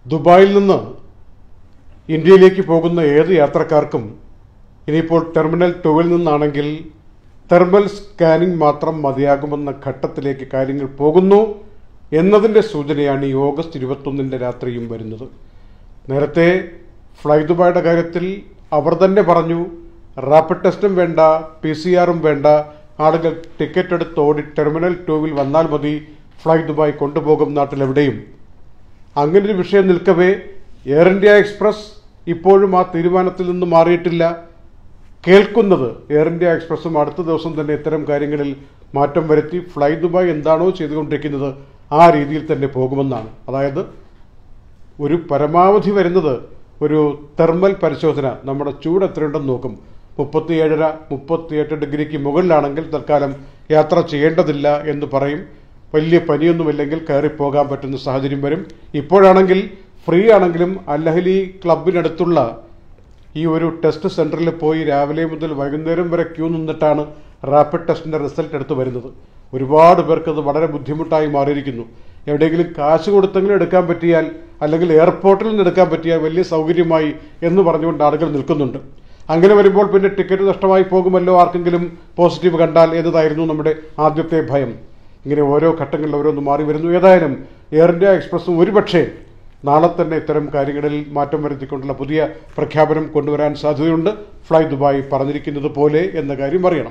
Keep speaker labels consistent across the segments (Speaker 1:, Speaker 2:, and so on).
Speaker 1: ദുബായിൽ നിന്ന് ഇന്ത്യയിലേക്ക് പോകുന്ന ഏത് യാത്രക്കാർക്കും ഇനിയിപ്പോൾ ടെർമിനൽ ടൂവിൽ നിന്നാണെങ്കിൽ തെർമൽ സ്കാനിംഗ് മാത്രം മതിയാകുമെന്ന ഘട്ടത്തിലേക്ക് കാര്യങ്ങൾ പോകുന്നു എന്നതിൻ്റെ സൂചനയാണ് ഈ ഓഗസ്റ്റ് ഇരുപത്തൊന്നിൻ്റെ രാത്രിയും വരുന്നത് നേരത്തെ ഫ്ലൈ ദുബായുടെ കാര്യത്തിൽ അവർ തന്നെ പറഞ്ഞു റാപ്പിഡ് ടെസ്റ്റും വേണ്ട പി സി ആറും വേണ്ട ആളുകൾ ടിക്കറ്റ് എടുത്ത് ഓടി ടെർമിനൽ ടൂവിൽ വന്നാൽ മതി ഫ്ലൈ ദുബായ് കൊണ്ടുപോകും നാട്ടിലെവിടെയും അങ്ങനൊരു വിഷയം നിൽക്കവേ എയർ ഇന്ത്യ എക്സ്പ്രസ് ഇപ്പോഴും ആ തീരുമാനത്തിൽ നിന്ന് മാറിയിട്ടില്ല കേൾക്കുന്നത് എയർ ഇന്ത്യ എക്സ്പ്രസും അടുത്ത ദിവസം തന്നെ ഇത്തരം കാര്യങ്ങളിൽ മാറ്റം വരുത്തി ഫ്ലൈ ദുബായ് എന്താണോ ചെയ്തുകൊണ്ടിരിക്കുന്നത് ആ രീതിയിൽ തന്നെ പോകുമെന്നാണ് അതായത് ഒരു പരമാവധി വരുന്നത് ഒരു തെർമൽ പരിശോധന നമ്മുടെ ചൂട് എത്രയുണ്ടെന്ന് നോക്കും മുപ്പത്തിയേഴര മുപ്പത്തിയെട്ട് ഡിഗ്രിക്ക് മുകളിലാണെങ്കിൽ തൽക്കാലം യാത്ര ചെയ്യേണ്ടതില്ല എന്ന് പറയും വലിയ പനിയൊന്നുമില്ലെങ്കിൽ കയറി പോകാൻ പറ്റുന്ന സാഹചര്യം വരും ഇപ്പോഴാണെങ്കിൽ ഫ്രീ ആണെങ്കിലും അല്ലഹലി ക്ലബിനടുത്തുള്ള ഈ ഒരു ടെസ്റ്റ് സെന്ററിൽ പോയി രാവിലെ മുതൽ വൈകുന്നേരം വരെ ക്യൂ നിന്നിട്ടാണ് റാപ്പിഡ് ടെസ്റ്റിന്റെ റിസൾട്ട് എടുത്ത് വരുന്നത് ഒരുപാട് പേർക്ക് അത് വളരെ ബുദ്ധിമുട്ടായി മാറിയിരിക്കുന്നു എവിടെയെങ്കിലും കാശ് കൊടുത്തെങ്കിലും എടുക്കാൻ പറ്റിയാൽ അല്ലെങ്കിൽ എയർപോർട്ടിൽ നിന്ന് എടുക്കാൻ പറ്റിയാൽ വലിയ സൗകര്യമായി എന്ന് പറഞ്ഞുകൊണ്ട് ആളുകൾ നിൽക്കുന്നുണ്ട് അങ്ങനെ വരുമ്പോൾ പിന്നെ ടിക്കറ്റ് നഷ്ടമായി പോകുമല്ലോ ആർക്കെങ്കിലും പോസിറ്റീവ് കണ്ടാൽ എന്നതായിരുന്നു നമ്മുടെ ആദ്യത്തെ ഭയം ഇങ്ങനെ ഓരോ ഘട്ടങ്ങളിൽ ഓരോന്ന് മാറി വരുന്നു ഏതായാലും എയർ ഇന്ത്യ എക്സ്പ്രസും ഒരുപക്ഷേ നാളെ തന്നെ ഇത്തരം കാര്യങ്ങളിൽ മാറ്റം വരുത്തിക്കൊണ്ടുള്ള പുതിയ പ്രഖ്യാപനം കൊണ്ടുവരാൻ സാധ്യതയുണ്ട് ഫ്ലൈ ദുബായ് പറഞ്ഞിരിക്കുന്നത് പോലെ എന്ന കാര്യം അറിയണം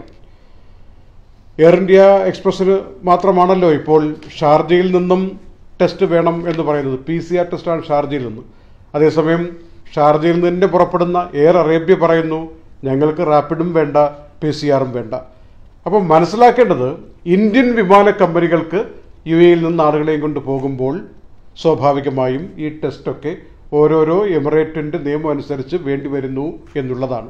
Speaker 1: എയർ ഇന്ത്യ എക്സ്പ്രസ്സിന് മാത്രമാണല്ലോ ഇപ്പോൾ ഷാർജയിൽ നിന്നും ടെസ്റ്റ് വേണം എന്ന് പറയുന്നത് പി സി ആർ ടെസ്റ്റാണ് ഷാർജയിൽ നിന്ന് അതേസമയം ഷാർജയിൽ നിന്ന് തന്നെ പുറപ്പെടുന്ന എയർ അറേബ്യ പറയുന്നു ഞങ്ങൾക്ക് റാപ്പിഡും വേണ്ട പി സി ആറും വേണ്ട അപ്പം മനസ്സിലാക്കേണ്ടത് ഇന്ത്യൻ വിമാന കമ്പനികൾക്ക് യു എയിൽ നിന്ന് ആളുകളെയും കൊണ്ട് പോകുമ്പോൾ സ്വാഭാവികമായും ഈ ടെസ്റ്റൊക്കെ ഓരോരോ എമിറേറ്റിൻ്റെ നിയമം അനുസരിച്ച് വേണ്ടി വരുന്നു എന്നുള്ളതാണ്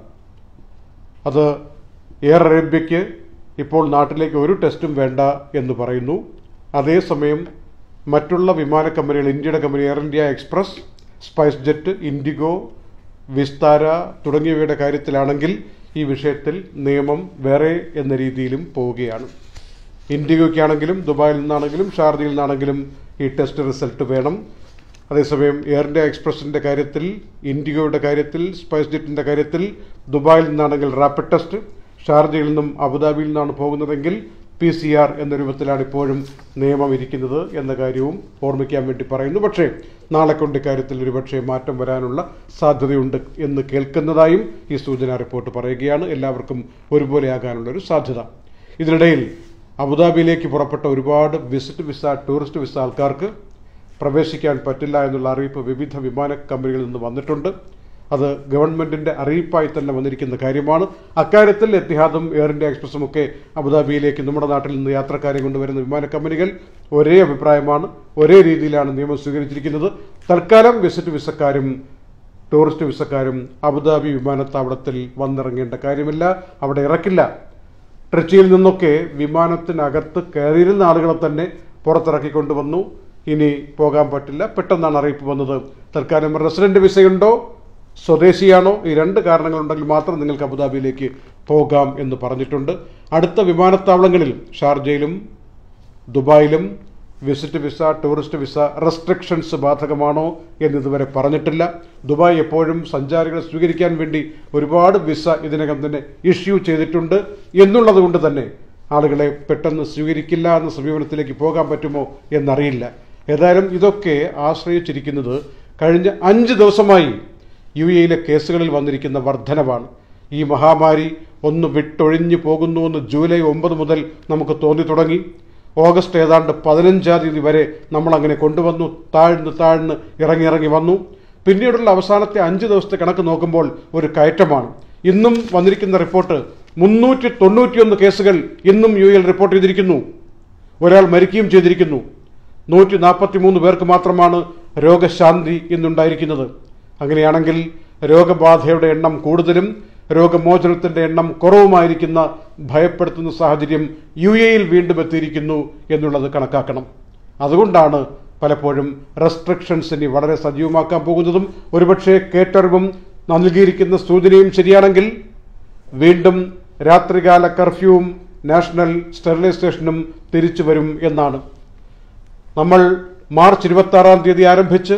Speaker 1: അത് എയർ അറേബ്യയ്ക്ക് ഇപ്പോൾ നാട്ടിലേക്ക് ഒരു ടെസ്റ്റും വേണ്ട എന്ന് പറയുന്നു അതേസമയം മറ്റുള്ള വിമാന കമ്പനികൾ ഇന്ത്യയുടെ കമ്പനി Air India Express SpiceJet IndiGo Vistara തുടങ്ങിയവയുടെ കാര്യത്തിലാണെങ്കിൽ ഈ വിഷയത്തിൽ നിയമം വേറെ എന്ന രീതിയിലും പോവുകയാണ് ഇൻഡിഗോയ്ക്കാണെങ്കിലും ദുബായിൽ നിന്നാണെങ്കിലും ഷാർജയിൽ നിന്നാണെങ്കിലും ഈ ടെസ്റ്റ് റിസൾട്ട് വേണം അതേസമയം എയർ ഇന്ത്യ എക്സ്പ്രസിൻ്റെ കാര്യത്തിൽ ഇൻഡിഗോയുടെ കാര്യത്തിൽ സ്പൈസ് ജെറ്റിൻ്റെ കാര്യത്തിൽ ദുബായിൽ നിന്നാണെങ്കിൽ റാപ്പിഡ് ടെസ്റ്റ് ഷാർജയിൽ നിന്നും അബുദാബിയിൽ നിന്നാണ് പോകുന്നതെങ്കിൽ പി സി ആർ എന്ന രൂപത്തിലാണ് ഇപ്പോഴും നിയമം ഇരിക്കുന്നത് എന്ന കാര്യവും ഓർമ്മിക്കാൻ വേണ്ടി പറയുന്നു പക്ഷേ നാളെ കൊണ്ട് ഇക്കാര്യത്തിൽ ഒരുപക്ഷെ മാറ്റം വരാനുള്ള സാധ്യതയുണ്ട് എന്ന് കേൾക്കുന്നതായും ഈ സൂചനാ റിപ്പോർട്ട് പറയുകയാണ് എല്ലാവർക്കും ഒരുപോലെയാകാനുള്ള ഒരു സാധ്യത ഇതിനിടയിൽ അബുദാബിയിലേക്ക് പുറപ്പെട്ട ഒരുപാട് വിസിറ്റ് വിസ ടൂറിസ്റ്റ് വിസ ആൾക്കാർക്ക് പ്രവേശിക്കാൻ പറ്റില്ല എന്നുള്ള അറിയിപ്പ് വിവിധ വിമാന കമ്പനികളിൽ നിന്ന് വന്നിട്ടുണ്ട് അത് ഗവൺമെന്റിന്റെ അറിയിപ്പായി തന്നെ വന്നിരിക്കുന്ന കാര്യമാണ് അക്കാര്യത്തിൽ എത്തിഹാദും എയർ ഇന്ത്യ എക്സ്പ്രസും ഒക്കെ അബുദാബിയിലേക്ക് നമ്മുടെ നാട്ടിൽ നിന്ന് യാത്രക്കാരെ കൊണ്ടുവരുന്ന വിമാന കമ്പനികൾ ഒരേ അഭിപ്രായമാണ് ഒരേ രീതിയിലാണ് നിയമം സ്വീകരിച്ചിരിക്കുന്നത് തൽക്കാലം വിസിറ്റ് വിസക്കാരും ടൂറിസ്റ്റ് വിസക്കാരും അബുദാബി വിമാനത്താവളത്തിൽ വന്നിറങ്ങേണ്ട കാര്യമില്ല അവിടെ ഇറക്കില്ല ട്രിച്ചിയിൽ നിന്നൊക്കെ വിമാനത്തിനകത്ത് കയറിയിരുന്ന ആളുകളെ തന്നെ പുറത്തിറക്കി കൊണ്ടുവന്നു ഇനി പോകാൻ പറ്റില്ല പെട്ടെന്നാണ് അറിയിപ്പ് വന്നത് തൽക്കാലം റെസിഡന്റ് വിസയുണ്ടോ സ്വദേശിയാണോ ഈ രണ്ട് കാരണങ്ങളുണ്ടെങ്കിൽ മാത്രം നിങ്ങൾക്ക് അബുദാബിയിലേക്ക് പോകാം എന്ന് പറഞ്ഞിട്ടുണ്ട് അടുത്ത വിമാനത്താവളങ്ങളിൽ ഷാർജയിലും ദുബായിലും visit visa tourist visa restrictions ബാധകമാണോ എന്നിതുവരെ പറഞ്ഞിട്ടില്ല ദുബായ് എപ്പോഴും സഞ്ചാരികളെ സ്വീകരിക്കാൻ വേണ്ടി ഒരുപാട് വിസ ഇതിനകം തന്നെ ഇഷ്യൂ ചെയ്തിട്ടുണ്ട് എന്നുള്ളത് കൊണ്ട് തന്നെ ആളുകളെ പെട്ടെന്ന് സ്വീകരിക്കില്ല എന്ന സമീപനത്തിലേക്ക് പോകാൻ പറ്റുമോ എന്നറിയില്ല ഏതായാലും ഇതൊക്കെ ആശ്രയിച്ചിരിക്കുന്നത് കഴിഞ്ഞ അഞ്ച് ദിവസമായി യു എയിലെ കേസുകളിൽ വന്നിരിക്കുന്ന വർധനവാണ് ഈ മഹാമാരി ഒന്ന് വിട്ടൊഴിഞ്ഞു പോകുന്നുവെന്ന് ജൂലൈ ഒമ്പത് മുതൽ നമുക്ക് തോന്നി തുടങ്ങി ഓഗസ്റ്റ് ഏതാണ്ട് പതിനഞ്ചാം തീയതി വരെ നമ്മൾ അങ്ങനെ കൊണ്ടുവന്നു താഴ്ന്ന് താഴ്ന്ന് ഇറങ്ങി ഇറങ്ങി വന്നു പിന്നീടുള്ള അവസാനത്തെ അഞ്ച് ദിവസത്തെ കണക്ക് നോക്കുമ്പോൾ ഒരു കയറ്റമാണ് ഇന്നും വന്നിരിക്കുന്ന റിപ്പോർട്ട് മുന്നൂറ്റി തൊണ്ണൂറ്റിയൊന്ന് കേസുകൾ ഇന്നും യു എൽ റിപ്പോർട്ട് ചെയ്തിരിക്കുന്നു ഒരാൾ മരിക്കുകയും ചെയ്തിരിക്കുന്നു നൂറ്റി നാൽപ്പത്തി മൂന്ന് പേർക്ക് മാത്രമാണ് രോഗശാന്തി ഇന്നുണ്ടായിരിക്കുന്നത് അങ്ങനെയാണെങ്കിൽ രോഗബാധയുടെ എണ്ണം കൂടുതലും രോഗമോചനത്തിന്റെ എണ്ണം കുറവുമായിരിക്കുന്ന ഭയപ്പെടുത്തുന്ന സാഹചര്യം യു എയിൽ വീണ്ടും എത്തിയിരിക്കുന്നു എന്നുള്ളത് കണക്കാക്കണം അതുകൊണ്ടാണ് പലപ്പോഴും റെസ്ട്രിക്ഷൻസ് ഇനി വളരെ സജീവമാക്കാൻ പോകുന്നതും ഒരുപക്ഷെ കേട്ടറിവും നൽകിയിരിക്കുന്ന സൂചനയും ശരിയാണെങ്കിൽ വീണ്ടും രാത്രികാല കർഫ്യൂവും നാഷണൽ സ്റ്റെറിലൈസേഷനും തിരിച്ചു വരും എന്നാണ് നമ്മൾ മാർച്ച് ഇരുപത്തി ആറാം തീയതി ആരംഭിച്ച്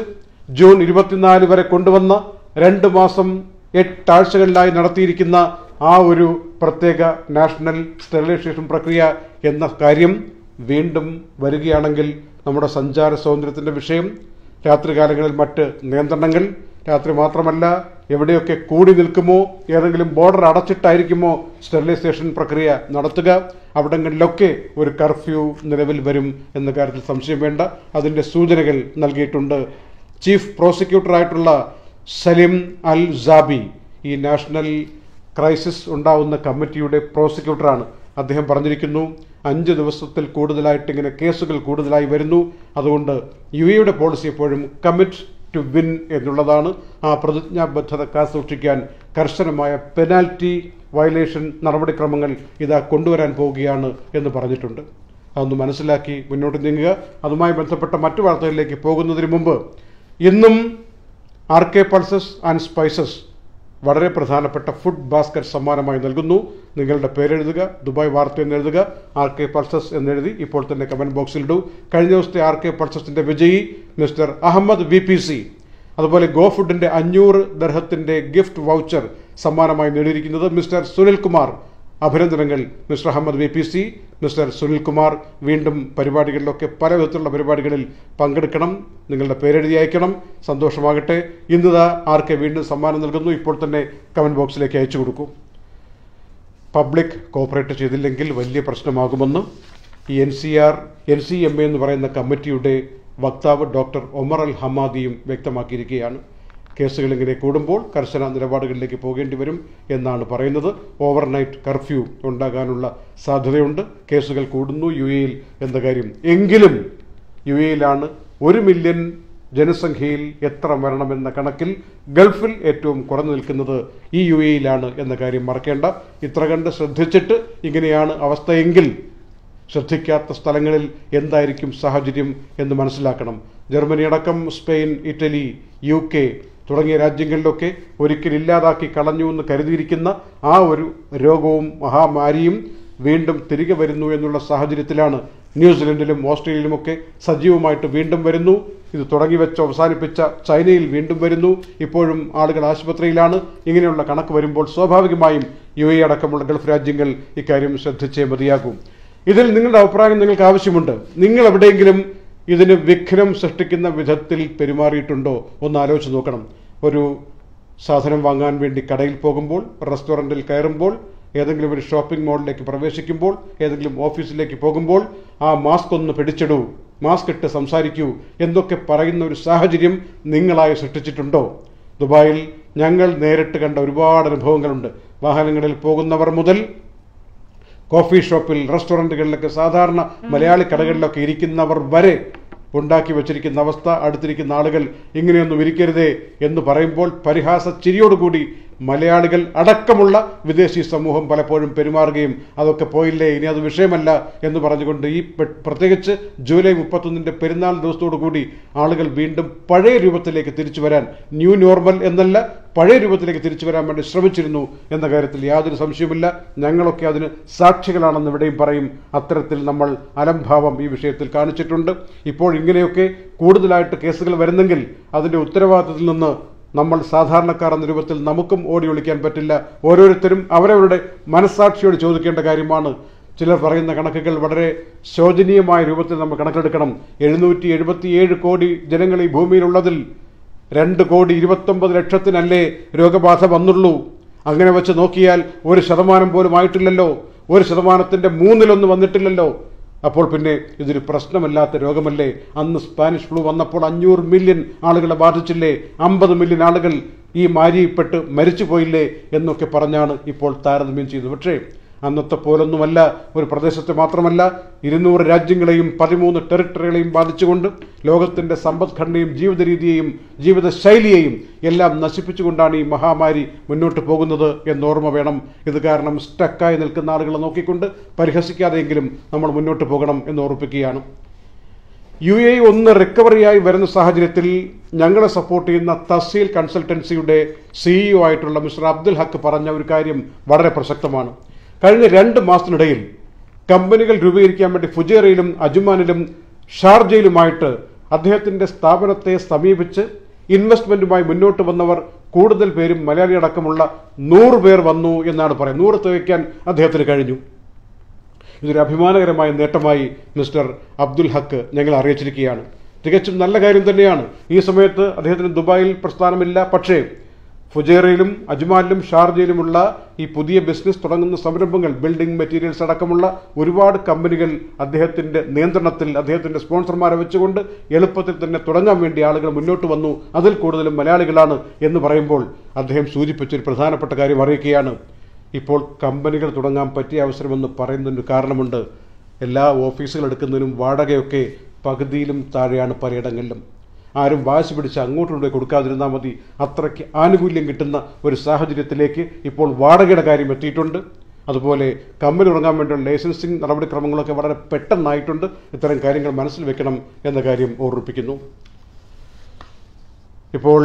Speaker 1: ജൂൺ ഇരുപത്തിനാല് വരെ കൊണ്ടുവന്ന രണ്ട് മാസം എട്ടാഴ്ചകളിലായി നടത്തിയിരിക്കുന്ന ആ ഒരു പ്രത്യേക നാഷണൽ സ്റ്റെറിലൈസേഷൻ പ്രക്രിയ എന്ന കാര്യം വീണ്ടും വരികയാണെങ്കിൽ നമ്മുടെ സഞ്ചാര സ്വാതന്ത്ര്യത്തിന്റെ വിഷയം രാത്രികാലങ്ങളിൽ മറ്റ് നിയന്ത്രണങ്ങൾ രാത്രി മാത്രമല്ല എവിടെയൊക്കെ കൂടി നിൽക്കുമോ ഏതെങ്കിലും ബോർഡർ അടച്ചിട്ടായിരിക്കുമോ സ്റ്റെറിലൈസേഷൻ പ്രക്രിയ നടത്തുക അവിടങ്ങളിലൊക്കെ ഒരു കർഫ്യൂ നിലവിൽ വരും എന്ന കാര്യത്തിൽ സംശയം വേണ്ട അതിന്റെ സൂചനകൾ നൽകിയിട്ടുണ്ട് ചീഫ് പ്രോസിക്യൂട്ടറായിട്ടുള്ള സലിം അൽ സാബി ഈ നാഷണൽ ക്രൈസിസ് ഉണ്ടാവുന്ന കമ്മിറ്റിയുടെ പ്രോസിക്യൂട്ടറാണ് അദ്ദേഹം പറഞ്ഞിരിക്കുന്നു അഞ്ച് ദിവസത്തിൽ കൂടുതലായിട്ട് ഇങ്ങനെ കേസുകൾ കൂടുതലായി വരുന്നു അതുകൊണ്ട് യു എയുടെ പോളിസി എപ്പോഴും കമ്മിറ്റ് ടു വിൻ എന്നുള്ളതാണ് ആ പ്രതിജ്ഞാബദ്ധത കാത്തുസൂക്ഷിക്കാൻ കർശനമായ പെനാൽറ്റി വയലേഷൻ നടപടിക്രമങ്ങൾ ഇതാ കൊണ്ടുവരാൻ പോവുകയാണ് എന്ന് പറഞ്ഞിട്ടുണ്ട് അതൊന്ന് മനസ്സിലാക്കി മുന്നോട്ട് നീങ്ങുക അതുമായി ബന്ധപ്പെട്ട മറ്റു വാർത്തകളിലേക്ക് പോകുന്നതിന് മുമ്പ് ഇന്നും R K pulses and spices വളരെ പ്രധാനപ്പെട്ട ഫുഡ് ബാസ്ക്കറ്റ് സമ്മാനമായി നൽകുന്നു നിങ്ങളുടെ പേരെഴുതുക ദുബായ് വാർത്ത എന്ന് എഴുതുക ആർ കെ പൾസസ് എന്നെഴുതി ഇപ്പോൾ തന്നെ കമന്റ് ബോക്സിൽ ഇടൂ കഴിഞ്ഞ ദിവസത്തെ ആർ കെ പൾസസിന്റെ വിജയി mister Ahmed V P C അതുപോലെ ഗോ ഫുഡിന്റെ അഞ്ഞൂറ് ദർഹത്തിന്റെ ഗിഫ്റ്റ് വൗച്ചർ സമ്മാനമായി നേടിയിരിക്കുന്നത് മിസ്റ്റർ സുനിൽ കുമാർ അഭിനന്ദനങ്ങൾ mister Ahmed V P C mister Sunil Kumar വീണ്ടും പരിപാടികളിലൊക്കെ പല വിധത്തിലുള്ള പരിപാടികളിൽ പങ്കെടുക്കണം നിങ്ങളുടെ പേരെഴുതി അയക്കണം സന്തോഷമാകട്ടെ ഇന്നിതാ ആർക്ക് വീണ്ടും സമ്മാനം നൽകുന്നു ഇപ്പോൾ തന്നെ കമന്റ് ബോക്സിലേക്ക് അയച്ചു കൊടുക്കൂ പബ്ലിക് കോപ്പറേറ്റ് ചെയ്തില്ലെങ്കിൽ വലിയ പ്രശ്നമാകുമെന്ന് ഈ N C R N C M A എന്ന് പറയുന്ന കമ്മിറ്റിയുടെ വക്താവ് ഡോക്ടർ ഒമർ അൽ ഹമാദിയും വ്യക്തമാക്കിയിരിക്കുകയാണ് കേസുകൾ ഇങ്ങനെ കൂടുമ്പോൾ കർശന നിലപാടുകളിലേക്ക് പോകേണ്ടി വരും എന്നാണ് പറയുന്നത് ഓവർനൈറ്റ് കർഫ്യൂ ഉണ്ടാകാനുള്ള സാധ്യതയുണ്ട് കേസുകൾ കൂടുന്നു യു എയിൽ എന്ന കാര്യം എങ്കിലും യു എയിലാണ് ഒരു മില്യൺ ജനസംഖ്യയിൽ എത്ര മരണമെന്ന കണക്കിൽ ഗൾഫിൽ ഏറ്റവും കുറഞ്ഞു നിൽക്കുന്നത് ഈ യു എയിലാണ് എന്ന കാര്യം മറക്കേണ്ട ഇത്ര കണ്ട് ശ്രദ്ധിച്ചിട്ട് ഇങ്ങനെയാണ് അവസ്ഥയെങ്കിൽ ശ്രദ്ധിക്കാത്ത സ്ഥലങ്ങളിൽ എന്തായിരിക്കും സാഹചര്യം എന്ന് മനസ്സിലാക്കണം ജർമ്മനി അടക്കം സ്പെയിൻ ഇറ്റലി യു കെ തുടങ്ങിയ രാജ്യങ്ങളിലൊക്കെ ഒരിക്കൽ ഇല്ലാതാക്കി കളഞ്ഞു എന്ന് കരുതിയിരിക്കുന്ന ആ ഒരു രോഗവും മഹാമാരിയും വീണ്ടും തിരികെ വരുന്നു എന്നുള്ള സാഹചര്യത്തിലാണ് ന്യൂസിലൻഡിലും ഓസ്ട്രേലിയയിലുമൊക്കെ സജീവമായിട്ട് വീണ്ടും വരുന്നു ഇത് തുടങ്ങി വെച്ച് അവസാനിപ്പിച്ച ചൈനയിൽ വീണ്ടും വരുന്നു ഇപ്പോഴും ആളുകൾ ആശുപത്രിയിലാണ് ഇങ്ങനെയുള്ള കണക്ക് വരുമ്പോൾ സ്വാഭാവികമായും യു എ അടക്കമുള്ള ഗൾഫ് രാജ്യങ്ങൾ ഇക്കാര്യം ശ്രദ്ധിച്ചേ മതിയാകൂ ഇതിൽ നിങ്ങളുടെ അഭിപ്രായം നിങ്ങൾക്ക് ആവശ്യമുണ്ട് നിങ്ങൾ എവിടെയെങ്കിലും ഇതിന് വിഘ്നം സൃഷ്ടിക്കുന്ന വിധത്തിൽ പെരുമാറിയിട്ടുണ്ടോ ഒന്ന് ആലോചിച്ച് നോക്കണം ഒരു സാധനം വാങ്ങാൻ വേണ്ടി കടയിൽ പോകുമ്പോൾ റെസ്റ്റോറൻറ്റിൽ കയറുമ്പോൾ ഏതെങ്കിലും ഒരു ഷോപ്പിംഗ് മാളിലേക്ക് പ്രവേശിക്കുമ്പോൾ ഏതെങ്കിലും ഓഫീസിലേക്ക് പോകുമ്പോൾ ആ മാസ്ക് ഒന്ന് പിടിച്ചിടൂ മാസ്ക് ഇട്ട് സംസാരിക്കൂ എന്നൊക്കെ പറയുന്ന ഒരു സാഹചര്യം നിങ്ങളായി സൃഷ്ടിച്ചിട്ടുണ്ടോ ദുബായിൽ ഞങ്ങൾ നേരിട്ട് കണ്ട ഒരുപാട് അനുഭവങ്ങളുണ്ട് വാഹനങ്ങളിൽ പോകുന്നവർ മുതൽ കോഫി ഷോപ്പിൽ റെസ്റ്റോറൻറ്റുകളിലൊക്കെ സാധാരണ മലയാളി കടകളിലൊക്കെ ഇരിക്കുന്നവർ വരെ ഉണ്ടാക്കി വച്ചിരിക്കുന്ന അവസ്ഥ അടുത്തിരിക്കുന്ന ആളുകൾ ഇങ്ങനെയൊന്നും ഇരിക്കരുതേ എന്ന് പറയുമ്പോൾ പരിഹാസ ചിരിയോടുകൂടി മലയാളികൾ അടക്കമുള്ള വിദേശി സമൂഹം പലപ്പോഴും പെരുമാറുകയും അതൊക്കെ പോയില്ലേ ഇനി അത് വിഷയമല്ല എന്ന് പറഞ്ഞുകൊണ്ട് ഈ പെ- പ്രത്യേകിച്ച് ജൂലൈ മുപ്പത്തൊന്നിന്റെ പെരുന്നാൾ ദിവസത്തോടു കൂടി ആളുകൾ വീണ്ടും പഴയ രൂപത്തിലേക്ക് തിരിച്ചു വരാൻ ന്യൂ നോർമൽ എന്നല്ല പഴയ രൂപത്തിലേക്ക് തിരിച്ചു വരാൻ വേണ്ടി ശ്രമിച്ചിരുന്നു എന്ന കാര്യത്തിൽ യാതൊരു സംശയവുമില്ല ഞങ്ങളൊക്കെ അതിന് സാക്ഷികളാണെന്ന് ഇവിടെയും പറയും അത്തരത്തിൽ നമ്മൾ അലംഭാവം ഈ വിഷയത്തിൽ കാണിച്ചിട്ടുണ്ട് ഇപ്പോൾ ഇങ്ങനെയൊക്കെ കൂടുതലായിട്ട് കേസുകൾ വരുന്നെങ്കിൽ അതിന്റെ ഉത്തരവാദിത്തത്തിൽ നിന്ന് നമ്മൾ സാധാരണക്കാർ എന്ന രൂപത്തിൽ നമുക്കും ഓടി ഒളിക്കാൻ പറ്റില്ല ഓരോരുത്തരും അവരവരുടെ മനസ്സാക്ഷിയോട് ചോദിക്കേണ്ട കാര്യമാണ് ചിലർ പറയുന്ന കണക്കുകൾ വളരെ ശോചനീയമായ രൂപത്തിൽ നമ്മൾ കണക്കെടുക്കണം എഴുന്നൂറ്റി എഴുപത്തിയേഴ് കോടി ജനങ്ങൾ ഈ ഭൂമിയിലുള്ളതിൽ രണ്ട് കോടി ഇരുപത്തൊമ്പത് ലക്ഷത്തിനല്ലേ രോഗബാധ വന്നുള്ളൂ അങ്ങനെ വെച്ച് നോക്കിയാൽ ഒരു ശതമാനം പോലും ആയിട്ടില്ലല്ലോ ഒരു ശതമാനത്തിന്റെ മൂന്നിലൊന്ന് വന്നിട്ടില്ലല്ലോ അപ്പോൾ പിന്നെ ഇതൊരു പ്രശ്നമല്ലാത്ത രോഗമല്ലേ അന്ന് സ്പാനിഷ് ഫ്ലൂ വന്നപ്പോൾ അഞ്ഞൂറ് മില്യൺ ആളുകളെ ബാധിച്ചില്ലേ അമ്പത് മില്യൺ ആളുകൾ ഈ മാരിയിൽപ്പെട്ട് മരിച്ചു പോയില്ലേ എന്നൊക്കെ പറഞ്ഞാണ് ഇപ്പോൾ താരതമ്യം ചെയ്തത് പക്ഷേ അന്നത്തെ പോലൊന്നുമല്ല ഒരു പ്രദേശത്തെ മാത്രമല്ല ഇരുന്നൂറ് രാജ്യങ്ങളെയും പതിമൂന്ന് ടെറിട്ടറികളെയും ബാധിച്ചുകൊണ്ട് ലോകത്തിന്റെ സമ്പദ്ഘടനയും ജീവിത രീതിയെയും ജീവിതശൈലിയെയും എല്ലാം നശിപ്പിച്ചുകൊണ്ടാണ് ഈ മഹാമാരി മുന്നോട്ട് പോകുന്നത് എന്നോർമ്മ വേണം ഇത് കാരണം സ്റ്റക്കായി നിൽക്കുന്ന ആളുകളെ നോക്കിക്കൊണ്ട് പരിഹസിക്കാതെയെങ്കിലും നമ്മൾ മുന്നോട്ട് പോകണം എന്ന് ഓർപ്പിക്കുകയാണ് യു എ ഒന്ന് റിക്കവറിയായി വരുന്ന സാഹചര്യത്തിൽ ഞങ്ങളെ സപ്പോർട്ട് ചെയ്യുന്ന തസീൽ കൺസൾട്ടൻസിയുടെ സിഇഒ ആയിട്ടുള്ള മിസ്റ്റർ അബ്ദുൽ ഹക്ക് പറഞ്ഞ ഒരു കാര്യം വളരെ പ്രസക്തമാണ് കഴിഞ്ഞ രണ്ട് മാസത്തിനിടയിൽ കമ്പനികൾ രൂപീകരിക്കാൻ വേണ്ടി ഫുജേറയിലും അജുമാനിലും ഷാർജയിലുമായിട്ട് അദ്ദേഹത്തിന്റെ സ്ഥാപനത്തെ സമീപിച്ച് ഇൻവെസ്റ്റ്മെന്റുമായി മുന്നോട്ട് വന്നവർ കൂടുതൽ പേരും മലയാളി അടക്കമുള്ള നൂറ് പേർ വന്നു എന്നാണ് പറയുന്നത് നൂറ് തികയ്ക്കാൻ അദ്ദേഹത്തിന് കഴിഞ്ഞു ഇതൊരു അഭിമാനകരമായ നേട്ടമായി മിസ്റ്റർ അബ്ദുൽ ഹക്ക് ഞങ്ങൾ അറിയിച്ചിരിക്കുകയാണ് തികച്ചും നല്ല കാര്യം തന്നെയാണ് ഈ സമയത്ത് അദ്ദേഹത്തിന് ദുബായിൽ പ്രസ്ഥാനമില്ല പക്ഷേ ഫുജേറയിലും അജ്മാലിലും ഷാർജയിലുമുള്ള ഈ പുതിയ ബിസിനസ് തുടങ്ങുന്ന സംരംഭങ്ങൾ ബിൽഡിംഗ് മെറ്റീരിയൽസ് അടക്കമുള്ള ഒരുപാട് കമ്പനികൾ അദ്ദേഹത്തിന്റെ നിയന്ത്രണത്തിൽ അദ്ദേഹത്തിന്റെ സ്പോൺസർമാരെ വെച്ചുകൊണ്ട് എളുപ്പത്തിൽ തന്നെ തുടങ്ങാൻ വേണ്ടി ആളുകൾ മുന്നോട്ട് വന്നു അതിൽ കൂടുതലും മലയാളികളാണ് എന്ന് പറയുമ്പോൾ അദ്ദേഹം സൂചിപ്പിച്ചൊരു പ്രധാനപ്പെട്ട കാര്യം അറിയിക്കുകയാണ് ഇപ്പോൾ കമ്പനികൾ തുടങ്ങാൻ പറ്റിയ അവസരമെന്ന് പറയുന്നതിന് കാരണമുണ്ട് എല്ലാ ഓഫീസുകൾ എടുക്കുന്നതിനും വാടകയൊക്കെ പകുതിയിലും താഴെയാണ് പലയിടങ്ങളിലും ആരും വാശി പിടിച്ച് അങ്ങോട്ടുകൂടെ കൊടുക്കാതിരുന്നാൽ മതി അത്രയ്ക്ക് ആനുകൂല്യം കിട്ടുന്ന ഒരു സാഹചര്യത്തിലേക്ക് ഇപ്പോൾ വാടകയുടെ കാര്യം എത്തിയിട്ടുണ്ട് അതുപോലെ കമ്പനി തുടങ്ങാൻ വേണ്ടിയുള്ള ലൈസൻസിങ് നടപടിക്രമങ്ങളൊക്കെ വളരെ പെട്ടെന്നായിട്ടുണ്ട് ഇത്തരം കാര്യങ്ങൾ മനസ്സിൽ വെക്കണം എന്ന കാര്യം ഓർമ്മിപ്പിക്കുന്നു ഇപ്പോൾ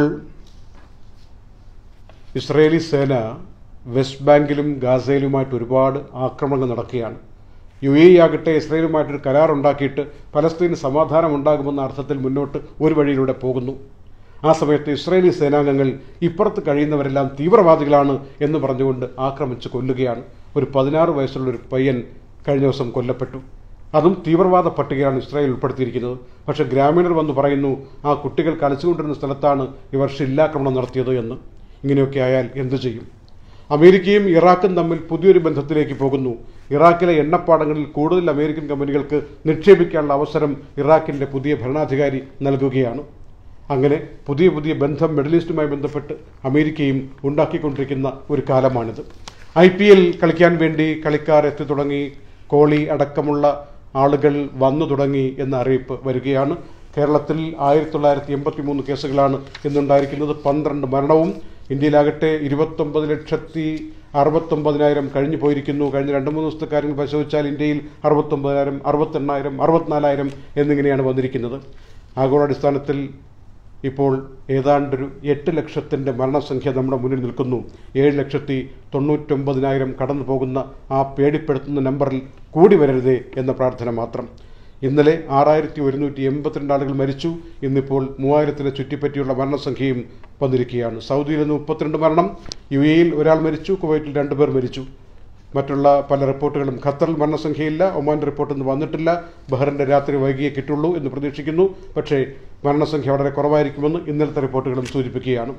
Speaker 1: ഇസ്രയേലി സേന വെസ്റ്റ് ബാങ്കിലും ഗാസയിലുമായിട്ട് ഒരുപാട് ആക്രമണങ്ങൾ നടക്കുകയാണ് യു എ ആകട്ടെ ഇസ്രയേലുമായിട്ടൊരു കരാർ ഉണ്ടാക്കിയിട്ട് പലസ്തീന് സമാധാനം ഉണ്ടാകുമെന്ന അർത്ഥത്തിൽ മുന്നോട്ട് ഒരു വഴിയിലൂടെ പോകുന്നു ആ സമയത്ത് ഇസ്രയേലി സേനാംഗങ്ങൾ ഇപ്പുറത്ത് കഴിയുന്നവരെല്ലാം തീവ്രവാദികളാണ് എന്ന് പറഞ്ഞുകൊണ്ട് ആക്രമിച്ച് കൊല്ലുകയാണ് ഒരു പതിനാറ് വയസ്സുള്ള ഒരു പയ്യൻ കഴിഞ്ഞ ദിവസം കൊല്ലപ്പെട്ടു അതും തീവ്രവാദ പട്ടികയാണ് ഇസ്രായേൽ ഉൾപ്പെടുത്തിയിരിക്കുന്നത് പക്ഷേ ഗ്രാമീണർ വന്ന് പറയുന്നു ആ കുട്ടികൾ കളിച്ചുകൊണ്ടിരുന്ന സ്ഥലത്താണ് ഇവർ ഷില്ലാക്രമണം നടത്തിയത് എന്ന് ഇങ്ങനെയൊക്കെ ആയാൽ എന്തു ചെയ്യും അമേരിക്കയും ഇറാഖും തമ്മിൽ പുതിയൊരു ബന്ധത്തിലേക്ക് പോകുന്നു ഇറാഖിലെ എണ്ണപ്പാടങ്ങളിൽ കൂടുതൽ അമേരിക്കൻ കമ്പനികൾക്ക് നിക്ഷേപിക്കാനുള്ള അവസരം ഇറാഖിന്റെ പുതിയ ഭരണാധികാരി നൽകുകയാണ് അങ്ങനെ പുതിയ പുതിയ ബന്ധം മിഡിൽ ഈസ്റ്റുമായി ബന്ധപ്പെട്ട് അമേരിക്കയും ഉണ്ടാക്കിക്കൊണ്ടിരിക്കുന്ന ഒരു കാലമാണിത് ഐ പി എൽ കളിക്കാൻ വേണ്ടി കളിക്കാർ എത്തി തുടങ്ങി കോഹ്ലി അടക്കമുള്ള ആളുകൾ വന്നു തുടങ്ങി എന്ന അറിയിപ്പ് വരികയാണ് കേരളത്തിൽ ആയിരത്തി തൊള്ളായിരത്തി എൺപത്തി മൂന്ന് കേസുകളാണ് ഇന്നുണ്ടായിരിക്കുന്നത് പന്ത്രണ്ട് മരണവും ഇന്ത്യയിലാകട്ടെ ഇരുപത്തൊമ്പത് ലക്ഷത്തി അറുപത്തൊമ്പതിനായിരം കഴിഞ്ഞു പോയിരിക്കുന്നു കഴിഞ്ഞ രണ്ട് മൂന്ന് ദിവസത്തെ കാര്യങ്ങൾ പരിശോധിച്ചാൽ ഇന്ത്യയിൽ അറുപത്തൊമ്പതിനായിരം അറുപത്തെണ്ണായിരം അറുപത്തിനാലായിരം എന്നിങ്ങനെയാണ് വന്നിരിക്കുന്നത് ആഗോളാടിസ്ഥാനത്തിൽ ഇപ്പോൾ ഏതാണ്ടൊരു എട്ട് ലക്ഷത്തിൻ്റെ മരണസംഖ്യ നമ്മുടെ മുന്നിൽ നിൽക്കുന്നു ഏഴ് ലക്ഷത്തി തൊണ്ണൂറ്റൊമ്പതിനായിരം കടന്നു പോകുന്ന ആ പേടിപ്പെടുത്തുന്ന നമ്പറിൽ കൂടി വരരുതേ എന്ന പ്രാർത്ഥന മാത്രം ഇന്നലെ ആറായിരത്തി ഒരുന്നൂറ്റി എൺപത്തിരണ്ട് ആളുകൾ മരിച്ചു ഇന്നിപ്പോൾ മൂവായിരത്തിനെ ചുറ്റിപ്പറ്റിയുള്ള മരണസംഖ്യയും വന്നിരിക്കുകയാണ് സൗദിയിൽ നിന്ന് മുപ്പത്തിരണ്ട് മരണം യു എയിൽ ഒരാൾ മരിച്ചു കുവൈറ്റിൽ രണ്ടുപേർ മരിച്ചു മറ്റുള്ള പല റിപ്പോർട്ടുകളും ഖത്തറിൽ മരണസംഖ്യയില്ല ഒമാൻ്റെ റിപ്പോർട്ടൊന്നും വന്നിട്ടില്ല ബഹ്റിൻ്റെ രാത്രി വൈകിയേ കിട്ടുള്ളൂ എന്ന് പ്രതീക്ഷിക്കുന്നു പക്ഷേ മരണസംഖ്യ വളരെ കുറവായിരിക്കുമെന്ന് ഇന്നലത്തെ റിപ്പോർട്ടുകളും സൂചിപ്പിക്കുകയാണ്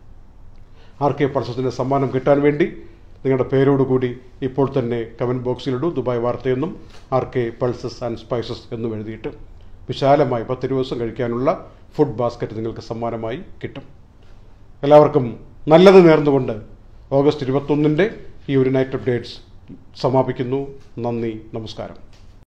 Speaker 1: ആർ കെ പൾസസിൻ്റെ സമ്മാനം കിട്ടാൻ വേണ്ടി നിങ്ങളുടെ പേരോടുകൂടി ഇപ്പോൾ തന്നെ കമൻറ്റ് ബോക്സിലിടൂ ദുബായ് വാർത്തയെന്നും R K pulses and spices എന്നും എഴുതിയിട്ട് വിശാലമായി പത്ത് ദിവസം കഴിക്കാനുള്ള ഫുഡ് ബാസ്ക്കറ്റ് നിങ്ങൾക്ക് സമ്മാനമായി കിട്ടും എല്ലാവർക്കും നല്ലത് നേർന്നുകൊണ്ട് ഓഗസ്റ്റ് ഇരുപത്തൊന്നിൻ്റെ ഈ ഒരു നൈറ്റ് അപ്ഡേറ്റ്സ് സമാപിക്കുന്നു നന്ദി നമസ്കാരം